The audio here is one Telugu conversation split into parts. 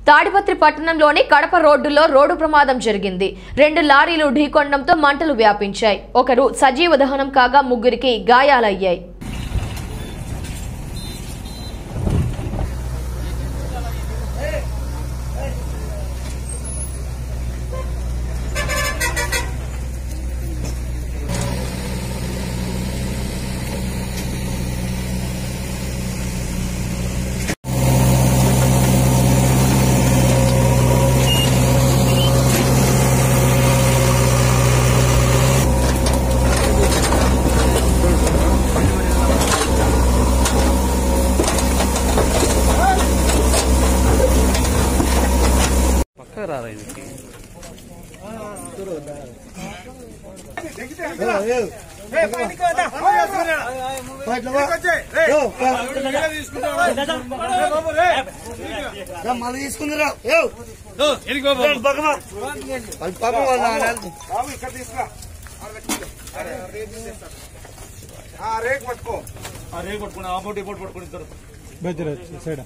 తాడిపత్రి పట్టణంలోని కడప రోడ్డులో రోడ్డు ప్రమాదం జరిగింది రెండు లారీలు ఢీకొండంతో మంటలు వ్యాపించాయి ఒకరు సజీవ దహనం కాగా ముగ్గురికి గాయాలయ్యాయి పక్క రారా ఇది మళ్ళీ తీసుకుందిరా పాపం వాళ్ళ నాన్న రేక్ పట్టుకో రేక్ పట్టుకుని ఆ బోట్ ఈ బోట్ పట్టుకుని ఇద్దరు సైడ్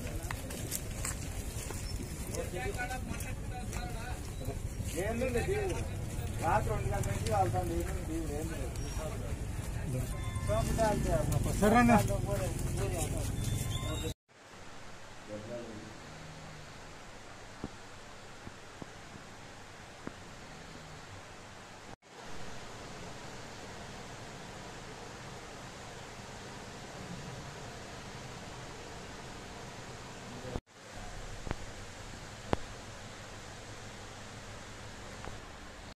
రాత్రి రెండు గంటల నుంచి వెళ్తాను సరే